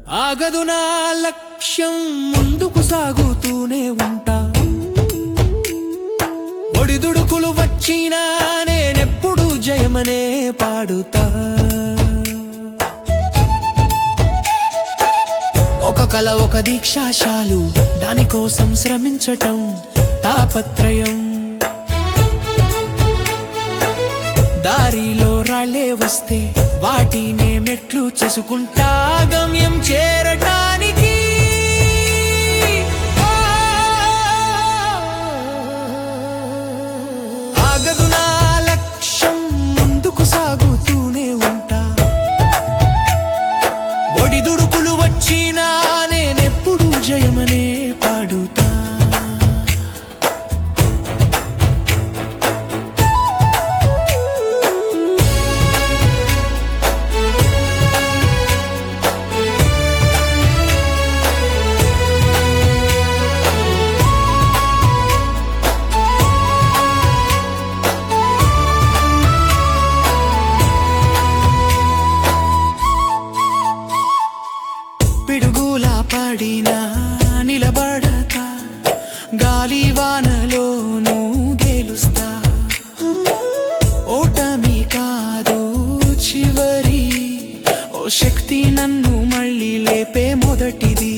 ఆగదు నా లక్ష్యం ముందుకు సాగుతూనే ఉంటా ఒడిదుడుకులు వచ్చినా నేనెప్పుడు జయమనే పాడుతా ఒక కల ఒక దీక్షాశాలు దానికోసం శ్రమించటం తాపత్రయం దారిలో రాళ్ళే వస్తే వాటినే మెట్లు చేసుకుంటా గమ్యం చేరటానికి ఆగదు నా లక్ష్యం ముందుకు సాగుతూనే ఉంటా ఒడిదుడుకులు వచ్చినా నేనెప్పుడు జయమనే పాడుతా పిడుగులా పడినా నిలబడతా గాలి వానలోనూ గెలుస్తా ఓటమి కాదు చివరి ఓ శక్తి నన్ను మళ్ళీ లేపే మొదటిది